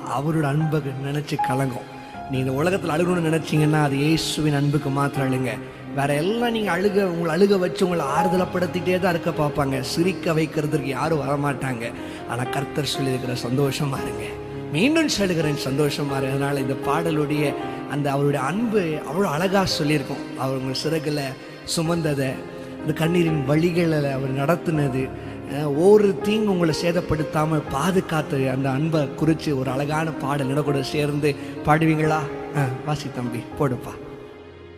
அவரோட அன்பை நினச்சி கலங்கும் நீ இந்த உலகத்தில் அழுகணும்னு நினச்சிங்கன்னா அது இயேசுவின் அன்புக்கு மாத்திரம் அழுங்க வேற எல்லாம் நீங்கள் அழுக உங்களை அழுக வச்சு உங்களை ஆறுதலப்படுத்திட்டே தான் இருக்க பார்ப்பாங்க சிரிக்க வைக்கிறதுக்கு யாரும் வரமாட்டாங்க ஆனால் கர்த்தர் சொல்லியிருக்கிற சந்தோஷமா இருங்க மீண்டும் சொல்லுகிறேன் சந்தோஷமா இருக்கு அதனால இந்த பாடலுடைய அந்த அவருடைய அன்பு அவ்வளோ அழகா சொல்லியிருக்கோம் அவர் உங்கள் சிறகுல சுமந்ததை அந்த கண்ணீரின் வழிகளில் அவர் நடத்தினது அஹ், ஒரு தீங்கு உங்களை சேதப்படுத்தாமல் பாதுகாத்து அந்த அன்பை குறித்து ஒரு அழகான பாடல் கூட சேர்ந்து பாடுவீங்களா ஆ வாசி தம்பி போடுப்பா